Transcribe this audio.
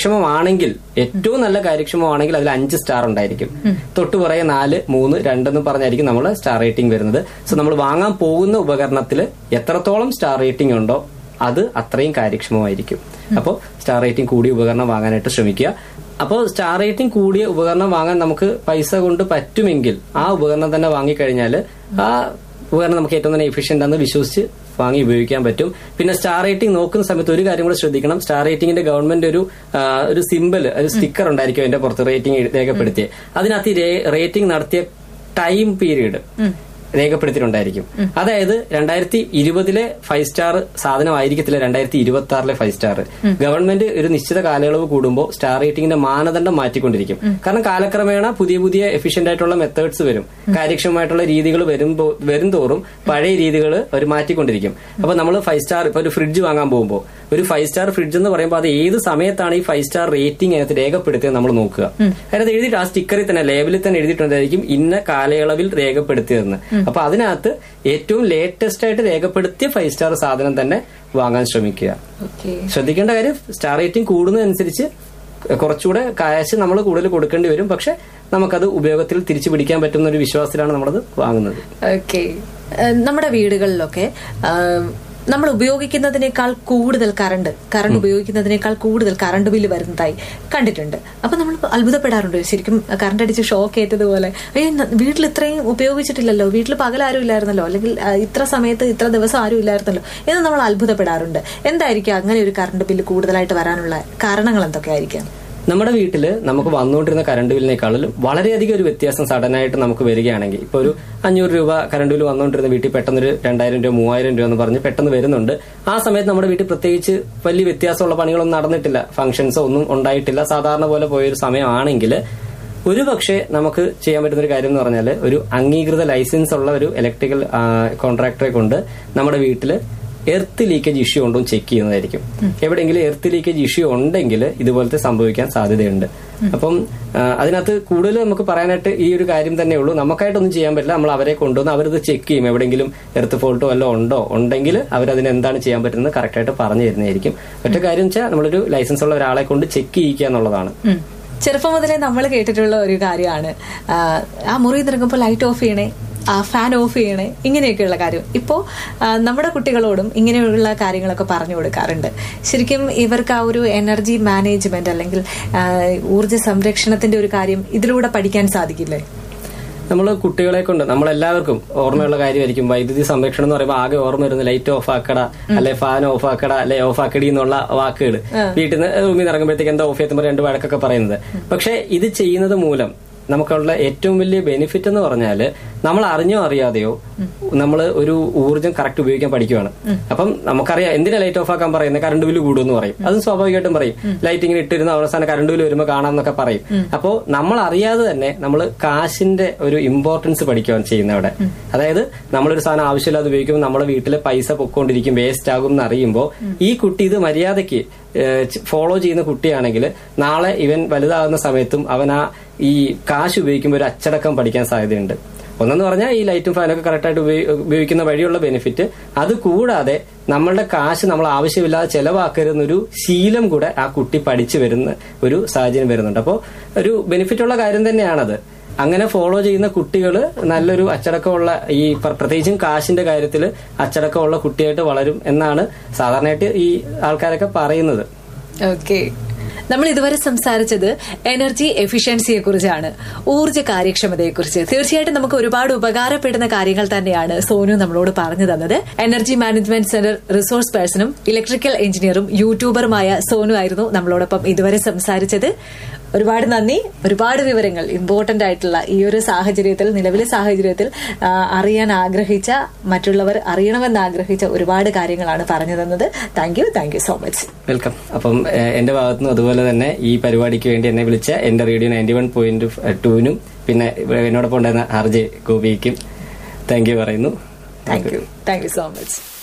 കാര്യക്ഷമമാണെങ്കിൽ ഏറ്റവും നല്ല കാര്യക്ഷമമാണെങ്കിൽ അതിൽ അഞ്ച് സ്റ്റാർ ഉണ്ടായിരിക്കും തൊട്ട് പുറകെ നാല് മൂന്ന് രണ്ടെന്ന് പറഞ്ഞായിരിക്കും നമ്മൾ സ്റ്റാർ റേറ്റിംഗ് വരുന്നത് സോ നമ്മൾ വാങ്ങാൻ പോകുന്ന ഉപകരണത്തിൽ എത്രത്തോളം സ്റ്റാർ റേറ്റിംഗ് ഉണ്ടോ അത് അത്രയും കാര്യക്ഷമമായിരിക്കും അപ്പോൾ സ്റ്റാർ റേറ്റിംഗ് കൂടിയ ഉപകരണം വാങ്ങാനായിട്ട് ശ്രമിക്കുക അപ്പോൾ സ്റ്റാർ റേറ്റിംഗ് കൂടിയ ഉപകരണം വാങ്ങാൻ നമുക്ക് പൈസ കൊണ്ട് പറ്റുമെങ്കിൽ ആ ഉപകരണം തന്നെ വാങ്ങിക്കഴിഞ്ഞാൽ ആ ഉപകരണം നമുക്ക് ഏറ്റവും തന്നെ എഫിഷ്യന്റ് ആണെന്ന് വിശ്വസിച്ച് വാങ്ങി ഉപയോഗിക്കാൻ പറ്റും പിന്നെ സ്റ്റാർ റേറ്റിംഗ് നോക്കുന്ന സമയത്ത് ഒരു കാര്യം കൂടെ ശ്രദ്ധിക്കണം സ്റ്റാർ റേറ്റിംഗിന്റെ ഗവൺമെന്റ് ഒരു ആ, ഒരു സിമ്പിൾ ഒരു സ്റ്റിക്കർ ഉണ്ടായിരിക്കും അതിന്റെ പുറത്ത് റേറ്റിംഗ് രേഖപ്പെടുത്തിയ അതിനകത്ത് ഈ റേറ്റിംഗ് നടത്തിയ ടൈം പീരീഡ് രേഖപ്പെടുത്തിയിട്ടുണ്ടായിരിക്കും അതായത് രണ്ടായിരത്തി ഇരുപതിലെ ഫൈവ് സ്റ്റാർ സാധനമായിരിക്കത്തില്ല രണ്ടായിരത്തി ഇരുപത്തി ആറിലെ ഫൈവ് സ്റ്റാർ ഗവൺമെന്റ് ഒരു നിശ്ചിത കാലയളവ് കൂടുമ്പോൾ സ്റ്റാർ റേറ്റിംഗിന്റെ മാനദണ്ഡം മാറ്റിക്കൊണ്ടിരിക്കും കാരണം കാലക്രമേണ പുതിയ പുതിയ എഫിഷ്യന്റ് ആയിട്ടുള്ള മെത്തേഡ്സ് വരും കാര്യക്ഷമമായിട്ടുള്ള രീതികൾ വരുമ്പോ വരും തോറും പഴയ രീതികൾ അവർ മാറ്റിക്കൊണ്ടിരിക്കും അപ്പൊ നമ്മൾ ഫൈവ് സ്റ്റാർ ഇപ്പൊ ഒരു ഫ്രിഡ്ജ് വാങ്ങാൻ പോകുമ്പോൾ ഒരു ഫൈവ് സ്റ്റാർ ഫ്രിഡ്ജ് എന്ന് പറയുമ്പോൾ അത് ഏത് സമയത്താണ് ഈ ഫൈവ് സ്റ്റാർ റേറ്റിംഗ് അതിനകത്ത് രേഖപ്പെടുത്തിയത് നമ്മൾ നോക്കുക അതിനകത്ത് എഴുതിയിട്ട് ആ സ്റ്റിക്കറിൽ തന്നെ ലേബലിൽ തന്നെ എഴുതിയിട്ടുണ്ടായിരിക്കും ഇന്ന കാലയളവിൽ രേഖപ്പെടുത്തിയതെന്ന് അപ്പൊ അതിനകത്ത് ഏറ്റവും ലേറ്റസ്റ്റ് ആയിട്ട് രേഖപ്പെടുത്തിയ ഫൈവ് സ്റ്റാർ സാധനം തന്നെ വാങ്ങാൻ ശ്രമിക്കുക ഓക്കെ ശ്രദ്ധിക്കേണ്ട കാര്യം സ്റ്റാർ റേറ്റിംഗ് കൂടുന്നതനുസരിച്ച് കുറച്ചുകൂടെ കാശ് നമ്മൾ കൂടുതൽ കൊടുക്കേണ്ടി വരും പക്ഷെ നമുക്കത് ഉപയോഗത്തിൽ തിരിച്ചു പിടിക്കാൻ പറ്റുന്ന ഒരു വിശ്വാസത്തിലാണ് നമ്മളത് വാങ്ങുന്നത് ഓക്കെ നമ്മുടെ വീടുകളിലൊക്കെ ആ, നമ്മൾ ഉപയോഗിക്കുന്നതിനേക്കാൾ കൂടുതൽ കറണ്ട് കറണ്ട് ഉപയോഗിക്കുന്നതിനേക്കാൾ കൂടുതൽ കറണ്ട് ബില്ല് വരുന്നതായി കണ്ടിട്ടുണ്ട് അപ്പൊ നമ്മൾ അത്ഭുതപ്പെടാറുണ്ട് ശരിക്കും കറണ്ട് അടിച്ച് ഷോക്ക് ഏറ്റതുപോലെ അയ്യോ ന- വീട്ടിൽ ഇത്രയും ഉപയോഗിച്ചിട്ടില്ലല്ലോ വീട്ടിൽ പകൽ ആരും ഇല്ലായിരുന്നല്ലോ അല്ലെങ്കിൽ ആ, ഇത്ര സമയത്ത് ഇത്ര ദിവസം ആരും ഇല്ലായിരുന്നല്ലോ എന്ന് നമ്മൾ അത്ഭുതപ്പെടാറുണ്ട് എന്തായിരിക്കും അങ്ങനെ ഒരു കറണ്ട് ബില്ല് കൂടുതലായിട്ട് വരാനുള്ള കാരണങ്ങൾ എന്തൊക്കെയായിരിക്കാം നമ്മുടെ വീട്ടിൽ നമുക്ക് വന്നുകൊണ്ടിരുന്ന കറണ്ട് ബില്ലിനേക്കാളും വളരെയധികം ഒരു വ്യത്യാസം സഡനായിട്ട് നമുക്ക് വരികയാണെങ്കിൽ ഇപ്പൊ ഒരു അഞ്ഞൂറ് രൂപ കറണ്ട് ബില്ല് വന്നുകൊണ്ടിരുന്ന വീട്ടിൽ പെട്ടെന്നൊരു രണ്ടായിരം രൂപ മൂവായിരം രൂപ എന്ന് പറഞ്ഞ് പെട്ടെന്ന് വരുന്നുണ്ട് ആ സമയത്ത് നമ്മുടെ വീട്ടിൽ പ്രത്യേകിച്ച് വലിയ വ്യത്യാസമുള്ള പണികളൊന്നും നടന്നിട്ടില്ല ഫംഗ്ഷൻസോ ഒന്നും ഉണ്ടായിട്ടില്ല സാധാരണ പോലെ പോയൊരു സമയമാണെങ്കിൽ ഒരു പക്ഷേ നമുക്ക് ചെയ്യാൻ പറ്റുന്ന ഒരു കാര്യം എന്ന് പറഞ്ഞാൽ ഒരു അംഗീകൃത ലൈസൻസ് ഉള്ള ഒരു ഇലക്ട്രിക്കൽ കോൺട്രാക്ടറെ കൊണ്ട് നമ്മുടെ വീട്ടിൽ എർത്ത് ലീക്കേജ് ഇഷ്യൂ ഉണ്ടോ എന്ന് ചെക്ക് ചെയ്യുന്നതായിരിക്കും എവിടെയെങ്കിലും എർത്ത് ലീക്കേജ് ഇഷ്യൂ ഉണ്ടെങ്കിൽ ഇതുപോലത്തെ സംഭവിക്കാൻ സാധ്യതയുണ്ട് അപ്പം ആ, അതിനകത്ത് കൂടുതൽ നമുക്ക് പറയാനായിട്ട് ഈ ഒരു കാര്യം തന്നെ ഉള്ളൂ നമുക്കായിട്ടൊന്നും ചെയ്യാൻ പറ്റില്ല നമ്മൾ അവരെ കൊണ്ടുവന്ന് അവരത് ചെക്ക് ചെയ്യും എവിടെയെങ്കിലും എർത്ത് ഫോൾട്ടോ വല്ലതും ഉണ്ടോ ഉണ്ടെങ്കിൽ അവരതിന് എന്താണ് ചെയ്യാൻ പറ്റുന്നത് കറക്റ്റായിട്ട് പറഞ്ഞു തരുന്നതായിരിക്കും ഒറ്റ കാര്യം വെച്ചാൽ നമ്മളൊരു ലൈസൻസ് ഉള്ള ഒരാളെ കൊണ്ട് ചെക്ക് ചെയ്യിക്കുക എന്നുള്ളതാണ് ഉം. ചെറുപ്പം മുതലേ നമ്മൾ കേട്ടിട്ടുള്ള ഒരു കാര്യമാണ് ആ, ആ മുറി നിറങ്ങുമ്പോൾ ലൈറ്റ് ഓഫ് ചെയ്യണേ ആ ഫാൻ ഓഫ് ചെയ്യണേ ഇങ്ങനെയൊക്കെയുള്ള കാര്യം ഇപ്പോൾ നമ്മുടെ കുട്ടികളോടും ഇങ്ങനെയുള്ള കാര്യങ്ങളൊക്കെ പറഞ്ഞു കൊടുക്കാറുണ്ട് ശരിക്കും ഇവർക്ക് ആ ഒരു എനർജി മാനേജ്മെന്റ് അല്ലെങ്കിൽ ആ, ഊർജ്ജ സംരക്ഷണത്തിന്റെ ഒരു കാര്യം ഇതിലൂടെ പഠിക്കാൻ സാധിക്കില്ലേ നമ്മൾ കുട്ടികളെ കൊണ്ട് നമ്മളെല്ലാവർക്കും ഓർമ്മയുള്ള കാര്യമായിരിക്കും വൈദ്യുതി സംരക്ഷണം എന്ന് പറയുമ്പോൾ ആകെ ഓർമ്മ വരുന്ന ലൈറ്റ് ഓഫ് ആക്കട അല്ലെ ഫാൻ ഓഫ് ആക്കട അല്ലെ ഓഫ് ആക്കടി എന്നുള്ള വാക്കുകൾ വീട്ടിൽ നിന്ന് റൂമിൽ നിന്ന് ഇറങ്ങുമ്പോഴത്തേക്ക് എന്താ ഓഫ് ചെയ്യുമ്പോൾ രണ്ട് വഴക്കൊക്കെ പറയുന്നത് പക്ഷെ ഇത് ചെയ്യുന്നത് മൂലം നമുക്കുള്ള ഏറ്റവും വലിയ ബെനിഫിറ്റ് എന്ന് പറഞ്ഞാൽ നമ്മൾ അറിഞ്ഞോ അറിയാതെയോ നമ്മൾ ഒരു ഊർജ്ജം കറക്റ്റ് ഉപയോഗിക്കാൻ പഠിക്കുവാണ് അപ്പം നമുക്കറിയാം എന്തിനാ ലൈറ്റ് ഓഫ് ആക്കാൻ പറയുന്നത് കറണ്ട് ബില്ല് കൂടുമെന്ന് പറയും അതും സ്വാഭാവികമായിട്ടും പറയും ലൈറ്റ് ഇങ്ങനെ ഇട്ടിരുന്ന അവസാനം കറണ്ട് ബില്ല് വരുമ്പോൾ കാണാമെന്നൊക്കെ പറയും അപ്പോൾ നമ്മൾ അറിയാതെ തന്നെ നമ്മൾ കാശിന്റെ ഒരു ഇമ്പോർട്ടൻസ് പഠിക്കുകയാണ് ചെയ്യുന്നത് അവിടെ അതായത് നമ്മളൊരു സാധനം ആവശ്യമില്ലാതെ ഉപയോഗിക്കുമ്പോൾ നമ്മുടെ വീട്ടിലെ പൈസ പൊക്കോണ്ടിരിക്കും വേസ്റ്റ് ആകും എന്ന് അറിയുമ്പോൾ ഈ കുട്ടി ഇത് മര്യാദയ്ക്ക് ഫോളോ ചെയ്യുന്ന കുട്ടിയാണെങ്കിൽ നാളെ ഇവൻ വലുതാകുന്ന സമയത്തും അവൻ ആ ഈ കാശ് ഉപയോഗിക്കുമ്പോൾ ഒരു അച്ചടക്കം പഠിക്കാൻ സാധ്യതയുണ്ട് ഒന്നെന്ന് പറഞ്ഞാൽ ഈ ലൈറ്റും ഫാനൊക്കെ കറക്റ്റായിട്ട് ഉപയോഗിക്കുന്ന വഴിയുള്ള ബെനിഫിറ്റ് അത് കൂടാതെ നമ്മളുടെ കാശ് നമ്മൾ ആവശ്യമില്ലാതെ ചെലവാക്കരുതെന്നൊരു ശീലം കൂടെ ആ കുട്ടി പഠിച്ചു വരുന്ന ഒരു സാഹചര്യം വരുന്നുണ്ട് അപ്പോൾ ഒരു ബെനിഫിറ്റ് ഉള്ള കാര്യം തന്നെയാണത് അങ്ങനെ ഫോളോ ചെയ്യുന്ന കുട്ടികൾ നല്ലൊരു അച്ചടക്കമുള്ള ഈ പ്ര- പ്രത്യേകിച്ചും കാശിന്റെ കാര്യത്തിൽ അച്ചടക്കമുള്ള കുട്ടിയായിട്ട് വളരും എന്നാണ് സാധാരണയായിട്ട് ഈ ആൾക്കാരൊക്കെ പറയുന്നത് ഓക്കെ നമ്മൾ ഇതുവരെ സംസാരിച്ചത് എനർജി എഫിഷ്യൻസിയെ കുറിച്ചാണ് ഊർജ്ജ കാര്യക്ഷമതയെ കുറിച്ച് തീർച്ചയായിട്ടും നമുക്ക് ഒരുപാട് ഉപകാരപ്പെടുന്ന കാര്യങ്ങൾ തന്നെയാണ് സോനു നമ്മളോട് പറഞ്ഞു തന്നത് എനർജി മാനേജ്മെന്റ് സെന്റർ റിസോഴ്സ് പേഴ്സണും ഇലക്ട്രിക്കൽ എഞ്ചിനീയറും യൂട്യൂബറുമായ സോനു ആയിരുന്നു നമ്മളോടൊപ്പം ഇതുവരെ സംസാരിച്ചത് ഒരുപാട് നന്ദി ഒരുപാട് വിവരങ്ങൾ ഇമ്പോർട്ടന്റ് ആയിട്ടുള്ള ഈ ഒരു സാഹചര്യത്തിൽ നിലവിലെ സാഹചര്യത്തിൽ ആ, അറിയാൻ ആഗ്രഹിച്ച മറ്റുള്ളവർ അറിയണമെന്ന് ആഗ്രഹിച്ച ഒരുപാട് കാര്യങ്ങളാണ് പറഞ്ഞു തന്നത് thank you thank you so much welcome അപ്പം ഏഹ്, എന്റെ ഭാഗത്തുനിന്നും അതുപോലെ തന്നെ ഈ പരിപാടിക്ക് വേണ്ടി എന്നെ വിളിച്ച എന്റെ റേഡിയോ നയൻറ്റി വൺ പോയിന്റ് ടൂവിനും പിന്നെ എന്നോടൊപ്പം ഉണ്ടായിരുന്ന ആർ ജെ ഗോപിക്കും താങ്ക് യു പറയുന്നു thank you thank you so much